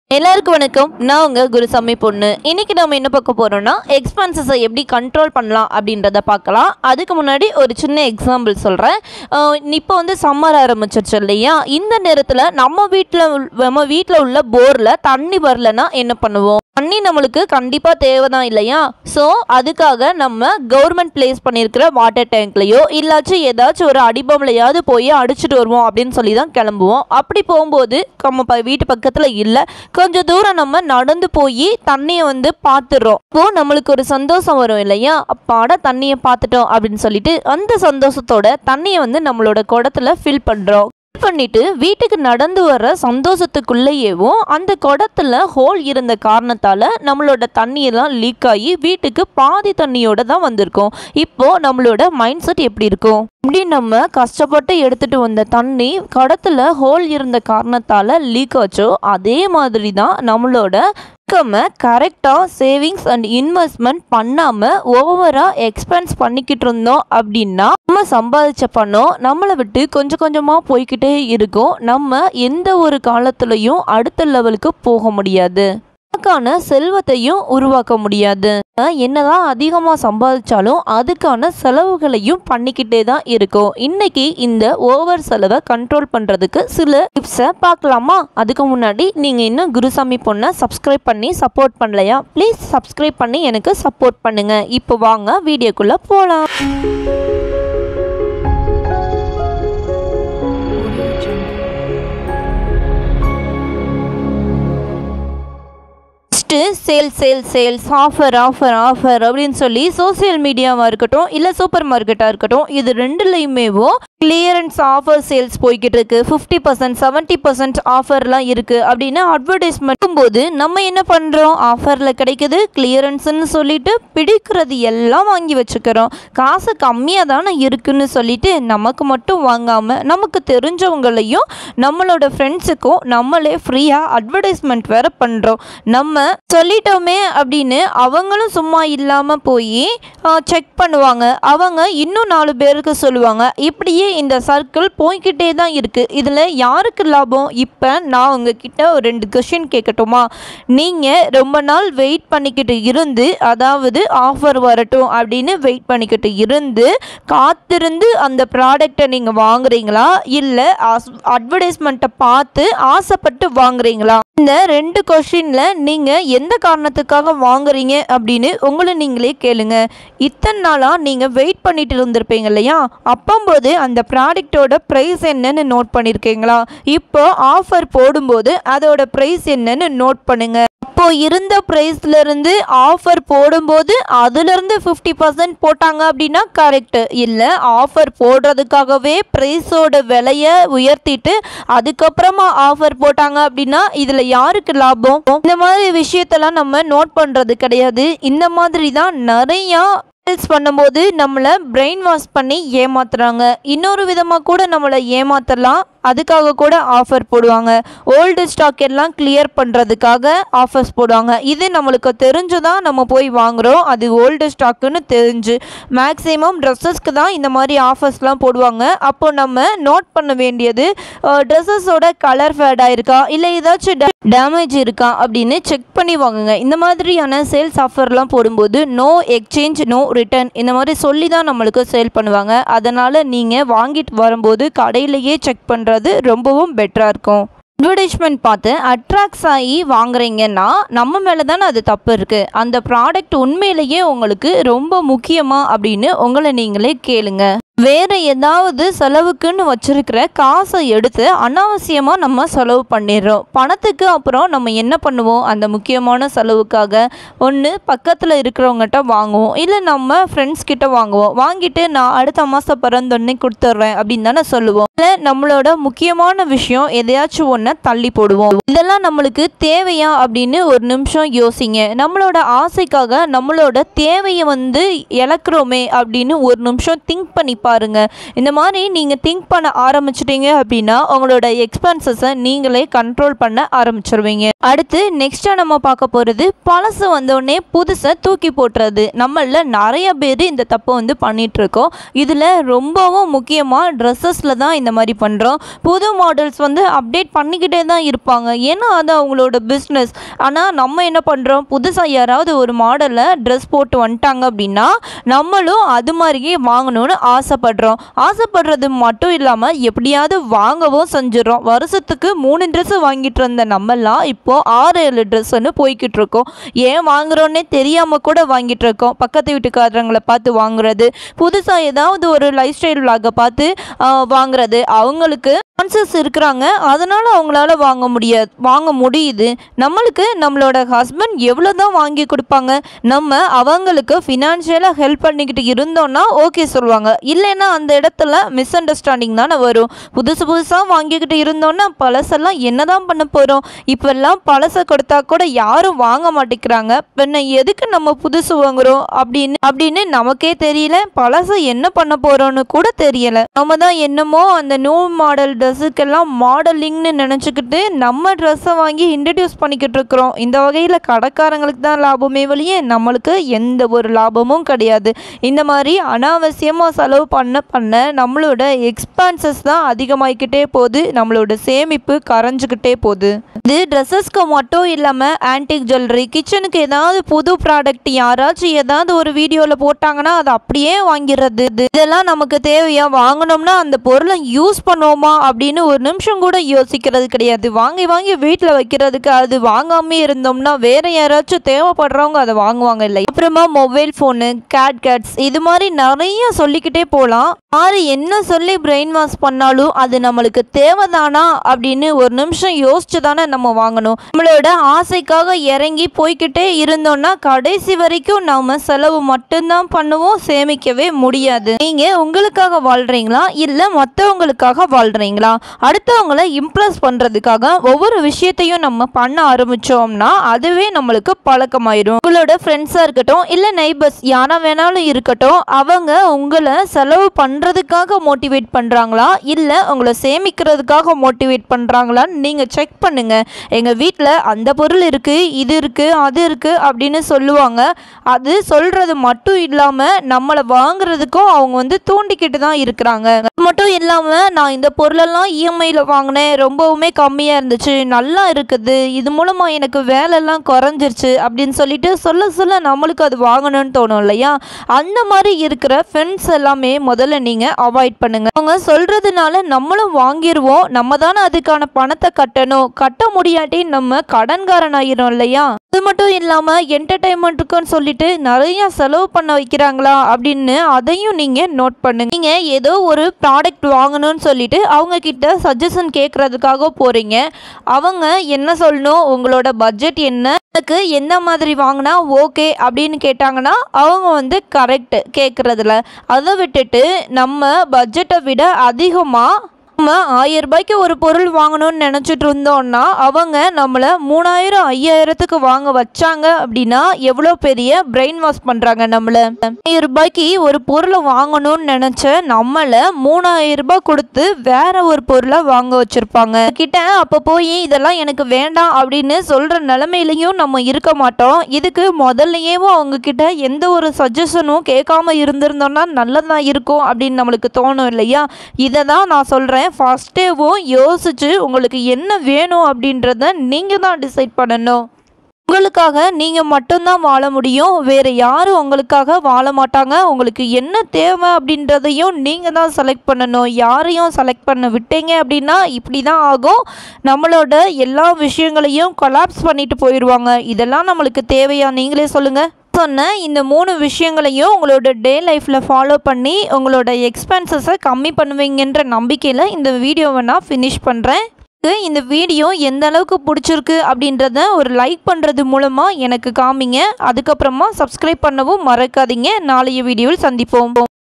எல்லாருக்கும் வணக்கம் நான் உங்க குருசாமி பொண்ணு இன்னைக்கு நம்ம என்ன பார்க்க போறோம்னா எக்ஸ்பென்சஸை எப்படி கண்ட்ரோல் பண்ணலாம் அப்படின்றத பார்க்கலாம் அதுக்கு முன்னாடி ஒரு சின்ன எக்ஸாம்பிள் சொல்கிறேன் இப்போ வந்து சம்மர் ஆரம்பிச்சிருச்சு இல்லையா இந்த நேரத்தில் நம்ம வீட்டில் நம்ம வீட்டில் உள்ள போரில் தண்ணி வரலன்னா என்ன பண்ணுவோம் தண்ணி நம்மளுக்கு கண்டிப்பாக தேவை தான் இல்லையா ஸோ அதுக்காக நம்ம கவர்மெண்ட் பிளேஸ் பண்ணியிருக்கிற வாட்டர் டேங்க்லேயோ இல்லாச்சும் ஏதாச்சும் ஒரு அடிபம்லையாவது போய் அடிச்சுட்டு வருவோம் அப்படின்னு சொல்லி தான் கிளம்புவோம் அப்படி போகும்போது நம்ம ப- வீட்டு பக்கத்தில் இல்லை கொஞ்சம் தூரம் நம்ம நடந்து போய் தண்ணியை வந்து பார்த்துடுறோம் இப்போ நம்மளுக்கு ஒரு சந்தோஷம் வரும் இல்லையா அப்பாடா தண்ணியை பார்த்துட்டோம் அப்படின்னு சொல்லிட்டு அந்த சந்தோஷத்தோட தண்ணியை வந்து நம்மளோட குடத்துல ஃபில் பண்ணுறோம் பண்ணிட்டு வீட்டுக்கு நடந்து வர சந்தோஷத்துக்குள்ளேயேவும் அந்த குடத்துல ஹோல் இருந்த காரணத்தால நம்மளோட தண்ணியெல்லாம் லீக் ஆகி வீட்டுக்கு பாதி தண்ணியோட தான் வந்திருக்கோம் இப்போ நம்மளோட மைண்ட் செட் எப்படி இருக்கும் இப்படி நம்ம கஷ்டப்பட்டு எடுத்துட்டு வந்த தண்ணி குடத்துல ஹோல் இருந்த காரணத்தால லீக் ஆச்சோ அதே மாதிரி தான் நம்மளோட இன்கம்மை கரெக்டாக சேவிங்ஸ் அண்ட் இன்வெஸ்ட்மெண்ட் பண்ணாமல் ஓவராக எக்ஸ்பென்ஸ் பண்ணிக்கிட்டு இருந்தோம் அப்படின்னா நம்ம சம்பாதிச்ச பணம் நம்மளை விட்டு கொஞ்சம் கொஞ்சமாக போய்க்கிட்டே இருக்கும் நம்ம எந்த ஒரு காலத்துலையும் அடுத்த லெவலுக்கு போக முடியாது நமக்கான செல்வத்தையும் உருவாக்க முடியாது அஹ் என்னதான் அதிகமாக சம்பாதிச்சாலும் அதுக்கான செலவுகளையும் பண்ணிக்கிட்டே தான் இருக்கும் இன்னைக்கு இந்த ஓவர் செலவை கண்ட்ரோல் பண்ணுறதுக்கு சில டிப்ஸை பார்க்கலாமா அதுக்கு முன்னாடி நீங்கள் இன்னும் குருசாமி பொண்ணை சப்ஸ்கிரைப் பண்ணி சப்போர்ட் பண்ணலையா ப்ளீஸ் சப்ஸ்கிரைப் பண்ணி எனக்கு சப்போர்ட் பண்ணுங்க இப்போ வாங்க வீடியோக்குள்ளே போகலாம் first sale sale sales offer offer offer அப்படின்னு சொல்லி சோஷியல் மீடியாவாக இருக்கட்டும் இல்லை சூப்பர் மார்க்கெட்டாக இருக்கட்டும் இது ரெண்டுலையுமேவோ கிளியரன்ஸ் ஆஃபர் சேல்ஸ் போய்கிட்டு இருக்கு ஃபிஃப்டி பர்சன்ட் செவன்ட்டி பர்சன்ட் ஆஃபர்லாம் இருக்குது அப்படின்னு அட்வர்டைஸ்மெண்ட் போது நம்ம என்ன பண்ணுறோம் ஆஃபரில் கிடைக்குது கிளியரன்ஸ்னு சொல்லிட்டு பிடிக்கிறது எல்லாம் வாங்கி வச்சுக்கிறோம் காசு கம்மியாக தானே இருக்குன்னு சொல்லிட்டு நமக்கு மட்டும் வாங்காமல் நமக்கு தெரிஞ்சவங்களையும் நம்மளோட ஃப்ரெண்ட்ஸுக்கும் நம்மளே ஃப்ரீயாக அட்வர்டைஸ்மெண்ட் வேற பண்ணுறோம் நம்ம சொல்லிட்டோமே அப்படின்னு அவங்களும் சும்மா இல்லாமல் போய் செக் பண்ணுவாங்க அவங்க இன்னும் நாலு பேருக்கு சொல்லுவாங்க இப்படியே இந்த சர்க்கிள் போய்கிட்டே தான் இருக்குது இதில் யாருக்கு லாபம் இப்போ நான் உங்ககிட்ட ஒரு ரெண்டு கொஷின் கேட்கட்டுமா நீங்கள் ரொம்ப நாள் வெயிட் பண்ணிக்கிட்டு இருந்து அதாவது ஆஃபர் வரட்டும் அப்படின்னு வெயிட் பண்ணிக்கிட்டு இருந்து காத்திருந்து அந்த ப்ராடக்டை நீங்கள் வாங்குறீங்களா இல்லை அட்வர்டைஸ்மெண்ட்டை பார்த்து ஆசைப்பட்டு வாங்குறீங்களா இந்த ரெண்டு கொஷினில் நீங்கள் எந்த காரணத்துக்காக வாங்குறீங்க அப்படின்னு உங்களை நீங்களே கேளுங்க இத்தனை நாளாக நீங்கள் வெயிட் பண்ணிட்டு இருந்திருப்பீங்க இல்லையா அப்பம்போது அந்த ப்ராடக்டோட ப்ரைஸ் என்னன்னு நோட் பண்ணியிருக்கீங்களா இப்போ ஆஃபர் போடும்போது அதோட ப்ரைஸ் என்னன்னு நோட் பண்ணுங்க அப்போ இருந்த ப்ரைஸ்ல இருந்து ஆஃபர் போடும்போது அதுல இருந்து ஃபிஃப்டி பர்சன்ட் போட்டாங்க அப்படின்னா கரெக்ட் இல்லை ஆஃபர் போடுறதுக்காகவே ப்ரைஸோட விலையை உயர்த்திட்டு அதுக்கப்புறமா ஆஃபர் போட்டாங்க அப்படின்னா இதுல யாருக்கு லாபம் இந்த மாதிரி விஷயத்தெல்லாம் நம்ம நோட் பண்றது கிடையாது இந்த மாதிரி தான் நிறையா சேல்ஸ் பண்ணும்போது நம்மளை பிரெயின் வாஷ் பண்ணி ஏமாத்துறாங்க இன்னொரு விதமாக கூட நம்மளை ஏமாத்தலாம் அதுக்காக கூட ஆஃபர் போடுவாங்க ஓல்டு ஸ்டாக் எல்லாம் கிளியர் பண்ணுறதுக்காக ஆஃபர்ஸ் போடுவாங்க இது நம்மளுக்கு தெரிஞ்சு தான் நம்ம போய் வாங்குகிறோம் அது ஓல்டு ஸ்டாக்குன்னு தெரிஞ்சு மேக்ஸிமம் ட்ரெஸ்ஸஸ்க்கு தான் இந்த மாதிரி ஆஃபர்ஸ்லாம் போடுவாங்க அப்போ நம்ம நோட் பண்ண வேண்டியது ட்ரெஸ்ஸஸோட கலர் ஃபேட் ஆயிருக்கா இல்லை ஏதாச்சும் டேமேஜ் இருக்கா அப்படின்னு செக் பண்ணி வாங்குங்க இந்த மாதிரியான சேல்ஸ் ஆஃபர்லாம் போடும்போது நோ எக்ஸ்சேஞ்ச் நோ ரிட்டர்ன் இந்த மாதிரி சொல்லி தான் நம்மளுக்கு சேல் பண்ணுவாங்க அதனால் நீங்கள் வாங்கிட்டு வரும்போது கடையிலேயே செக் பண்ணுறது ரொம்பவும் பெட்டராக இருக்கும் அட்வர்டைஸ்மெண்ட் பார்த்து அட்ராக்ட்ஸ் ஆகி வாங்குறீங்கன்னா நம்ம மேலே தானே அது தப்பு இருக்குது அந்த ப்ராடக்ட் உண்மையிலேயே உங்களுக்கு ரொம்ப முக்கியமா அப்படின்னு உங்களை நீங்களே கேளுங்க வேற ஏதாவது செலவுக்குன்னு வச்சிருக்கிற காசை எடுத்து அனாவசியமாக நம்ம செலவு பண்ணிடுறோம் பணத்துக்கு அப்புறம் நம்ம என்ன பண்ணுவோம் அந்த முக்கியமான செலவுக்காக ஒன்று பக்கத்தில் இருக்கிறவங்ககிட்ட வாங்குவோம் இல்லை நம்ம ஃப்ரெண்ட்ஸ் கிட்ட வாங்குவோம் வாங்கிட்டு நான் அடுத்த மாதம் பிறந்தொன்னே கொடுத்துட்றேன் அப்படின்னு தானே சொல்லுவோம் இல்லை நம்மளோட முக்கியமான விஷயம் எதையாச்சும் ஒன்றை தள்ளி போடுவோம் இதெல்லாம் நம்மளுக்கு தேவையா அப்படின்னு ஒரு நிமிஷம் யோசிங்க நம்மளோட ஆசைக்காக நம்மளோட தேவையை வந்து இழக்கிறோமே அப்படின்னு ஒரு நிமிஷம் திங்க் பண்ணி பாருங்கள் இந்த மாதிரி நீங்கள் திங்க் பண்ண ஆரம்பிச்சிட்டீங்க அப்படின்னா உங்களோட எக்ஸ்பென்சஸை நீங்களே கண்ட்ரோல் பண்ண ஆரம்பிச்சிருவீங்க அடுத்து நெக்ஸ்ட்டாக நம்ம பார்க்க போகிறது பழசு வந்தோடனே புதுசை தூக்கி போட்டுறது நம்மள நிறைய பேர் இந்த தப்பை வந்து பண்ணிட்டு இருக்கோம் இதில் ரொம்பவும் முக்கியமாக ட்ரெஸ்ஸஸில் தான் இந்த மாதிரி பண்ணுறோம் புது மாடல்ஸ் வந்து அப்டேட் பண்ணிக்கிட்டே தான் இருப்பாங்க ஏன்னா அது அவங்களோட பிஸ்னஸ் ஆனால் நம்ம என்ன பண்ணுறோம் புதுசாக யாராவது ஒரு மாடலில் ட்ரெஸ் போட்டு வந்துட்டாங்க அப்படின்னா நம்மளும் அது மாதிரியே வாங்கணும்னு ஆசைப்படுறோம் ஆசைப்படுறது மட்டும் இல்லாமல் எப்படியாவது வாங்கவும் செஞ்சிடறோம் வருஷத்துக்கு மூணு ட்ரெஸ்ஸு வாங்கிட்டு இருந்த நம்மலாம் இப்போது ஆறு ஏழு ட்ரெஸ்ஸுன்னு போய்கிட்டு இருக்கோம் ஏன் வாங்குறோன்னே தெரியாமல் கூட வாங்கிட்டு இருக்கோம் பக்கத்து வீட்டுக்காரங்களை பார்த்து வாங்குறது புதுசாக ஏதாவது ஒரு லைஃப் ஸ்டைல் விலாகை பார்த்து ஆஹ், வாங்குறது அவங்களுக்கு கான்சஸ் இருக்கிறாங்க அதனால் அவங்களால வாங்க முடியாது வாங்க முடியுது நம்மளுக்கு நம்மளோட ஹஸ்பண்ட் எவ்வளோ தான் வாங்கி கொடுப்பாங்க நம்ம அவங்களுக்கு ஃபினான்ஷியலாக ஹெல்ப் பண்ணிக்கிட்டு இருந்தோம்னா ஓகே சொல்லுவாங்க இல்லைன்னா அந்த இடத்துல மிஸ் அண்டர்ஸ்டாண்டிங் தானே வரும் புதுசு புதுசாக வாங்கிக்கிட்டு இருந்தோம்னா பழசெல்லாம் என்ன தான் பண்ண போகிறோம் இப்போல்லாம் பழசை கொடுத்தா கூட யாரும் வாங்க மாட்டேங்கிறாங்க பின்ன எதுக்கு நம்ம புதுசு வாங்குறோம் அப்படின்னு அப்படின்னு நமக்கே தெரியல பழசை என்ன பண்ண போகிறோன்னு கூட தெரியல நம்ம தான் என்னமோ அந்த நியூ மாடல் ட்ரெஸ்ஸுக்கெல்லாம் மாடலிங்னு நினச்சிக்கிட்டு நம்ம ட்ரெஸ்ஸை வாங்கி இன்ட்ரடியூஸ் பண்ணிக்கிட்டு இருக்கிறோம் இந்த வகையில் கடைக்காரங்களுக்கு தான் லாபமே வழியே நம்மளுக்கு எந்த ஒரு லாபமும் கிடையாது இந்த மாதிரி அனாவசியமாக செலவு பண்ண பண்ண நம்மளோட எக்ஸ்பென்சஸ் தான் அதிகமாகிக்கிட்டே போகுது நம்மளோட சேமிப்பு கரைஞ்சிக்கிட்டே போகுது இது ட்ரெஸ்ஸஸ்க்கு மட்டும் இல்லாமல் ஆன்டிக் ஜுவல்லரி கிச்சனுக்கு ஏதாவது புது ப்ராடக்ட் யாராச்சும் ஏதாவது ஒரு வீடியோவில் போட்டாங்கன்னா அதை அப்படியே வாங்கிடுறது இது- இதெல்லாம் நமக்கு தேவையா வாங்கினோம்னா அந்த பொருளை யூஸ் பண்ணுவோமா அப்படின்னு ஒரு நிமிஷம் கூட யோசிக்கிறது கிடையாது வாங்கி வாங்கி வீட்டில் வைக்கிறதுக்கு அது வாங்காமே இருந்தோம்னா வேற யாராச்சும் தேவைப்படுறவங்க அதை வாங்குவாங்க இல்லை அப்புறமா மொபைல் ஃபோனு கேட் கேட்ஸ் இது மாதிரி நிறைய சொல்லிக்கிட்டே போகலாம் யாரு என்ன சொல்லி பிரெயின் வாஷ் பண்ணாலும் அது நம்மளுக்கு தேவைதானா அப்படின்னு ஒரு நிமிஷம் யோசிச்சு தானே நம்ம வாங்கணும் நம்மளோட ஆசைக்காக இறங்கி போய்க்கிட்டே இருந்தோம்னா கடைசி வரைக்கும் நாம செலவு மட்டும்தான் பண்ணுவோம் சேமிக்கவே முடியாது நீங்க உங்களுக்காக வாழ்றீங்களா இல்ல மற்றவங்களுக்காக வாழ்றீங்களா அடுத்தவங்களை இம்ப்ரெஸ் பண்றதுக்காக ஒவ்வொரு விஷயத்தையும் நம்ம பண்ண ஆரம்பிச்சோம்னா அதுவே நம்மளுக்கு பழக்கமாயிடும் உங்களோட ஃப்ரெண்ட்ஸாக இருக்கட்டும் இல்லை நெய்பர்ஸ் யாரா வேணாலும் இருக்கட்டும் அவங்க உங்களை செலவு பண்ணுறதுக்காக மோட்டிவேட் பண்ணுறாங்களா இல்லை உங்களை சேமிக்கிறதுக்காக மோட்டிவேட் பண்ணுறாங்களான்னு நீங்கள் செக் பண்ணுங்க எங்கள் வீட்டில் அந்த பொருள் இருக்குது இது இருக்குது அது இருக்குது அப்படின்னு சொல்லுவாங்க அது சொல்கிறது மட்டும் இல்லாமல் நம்மளை வாங்குறதுக்கும் அவங்க வந்து தூண்டிக்கிட்டு தான் இருக்கிறாங்க அது மட்டும் இல்லாமல் நான் இந்த பொருளெல்லாம் இஎம்ஐயில் வாங்கினேன் ரொம்பவுமே கம்மியாக இருந்துச்சு நல்லா இருக்குது இது மூலமாக எனக்கு வேலைலாம் குறைஞ்சிருச்சு அப்படின்னு சொல்லிட்டு சொல்ல சொல்ல நம்மளுக்கு அது வாங்கணும்னு தோணும் இல்லையா அந்த மாதிரி இருக்கிற ஃப்ரெண்ட்ஸ் எல்லாமே முதல்ல நீங்கள் அவாய்ட் பண்ணுங்க அவங்க சொல்கிறதுனால நம்மளும் வாங்கிடுவோம் நம்ம தானே அதுக்கான பணத்தை கட்டணும் கட்ட முடியாட்டி நம்ம கடன்காரன் ஆயிரும் இல்லையா அது மட்டும் இல்லாமல் என்டர்டைன்மெண்ட்டுக்குன்னு சொல்லிட்டு நிறைய செலவு பண்ண வைக்கிறாங்களா அப்படின்னு அதையும் நீங்கள் நோட் பண்ணுங்க நீங்கள் ஏதோ ஒரு ப்ராடக்ட் வாங்கணும்னு சொல்லிட்டு அவங்க கிட்ட சஜஷன் கேட்குறதுக்காக போகிறீங்க அவங்க என்ன சொல்லணும் உங்களோட பட்ஜெட் என்ன எனக்கு எந்த மாதிரி வாங்கினா ஓகே அப்படின்னு கேட்டாங்கன்னா அவங்க வந்து கரெக்ட் கேட்குறதுல அதை விட்டுட்டு நம்ம பட்ஜெட்டை விட அதிகமாக நம்ம ஆயிரம் ரூபாய்க்கு ஒரு பொருள் வாங்கணும்னு நினச்சிட்டு இருந்தோம்னா அவங்க நம்மளை மூணாயிரம் ஐயாயிரத்துக்கு வாங்க வச்சாங்க அப்படின்னா எவ்வளோ பெரிய பிரெயின் வாஷ் பண்ணுறாங்க நம்மளை ஆயிரம் ரூபாய்க்கு ஒரு பொருளை வாங்கணும்னு நினச்ச நம்மளை மூணாயிரம் ரூபாய் கொடுத்து வேற ஒரு பொருளை வாங்க வச்சுருப்பாங்க கிட்ட அப்போ போய் இதெல்லாம் எனக்கு வேண்டாம் அப்படின்னு சொல்கிற நிலமையிலையும் நம்ம இருக்க மாட்டோம் இதுக்கு முதல்லையேவும் அவங்க கிட்ட எந்த ஒரு சஜஷனும் கேட்காம இருந்திருந்தோம்னா நல்லதாக இருக்கும் அப்படின்னு நம்மளுக்கு தோணும் இல்லையா இதை தான் நான் சொல்கிறேன் ஃபஸ்ட்டேவும் யோசிச்சு உங்களுக்கு என்ன வேணும் அப்படின்றத நீங்கள் தான் டிசைட் பண்ணணும் உங்களுக்காக நீங்கள் மட்டும்தான் வாழ முடியும் வேறு யாரும் உங்களுக்காக வாழ மாட்டாங்க உங்களுக்கு என்ன தேவை அப்படின்றதையும் நீங்கள் தான் செலக்ட் பண்ணணும் யாரையும் செலக்ட் பண்ண விட்டீங்க அப்படின்னா இப்படி தான் ஆகும் நம்மளோட எல்லா விஷயங்களையும் கொலாப்ஸ் பண்ணிட்டு போயிடுவாங்க இதெல்லாம் நம்மளுக்கு தேவையா நீங்களே சொல்லுங்கள் சொன்ன இந்த மூணு விஷயங்களையும் உங்களோட டே லைஃப்பில் ஃபாலோ பண்ணி உங்களோட எக்ஸ்பென்சஸை கம்மி பண்ணுவீங்கன்ற நம்பிக்கையில் இந்த வீடியோவை நான் ஃபினிஷ் பண்ணுறேன் இந்த வீடியோ எந்த அளவுக்கு பிடிச்சிருக்கு அப்படின்றத ஒரு லைக் பண்ணுறது மூலமாக எனக்கு காமிங்க அதுக்கப்புறமா சப்ஸ்கிரைப் பண்ணவும் மறக்காதீங்க நாளைய வீடியோவில் சந்திப்போம்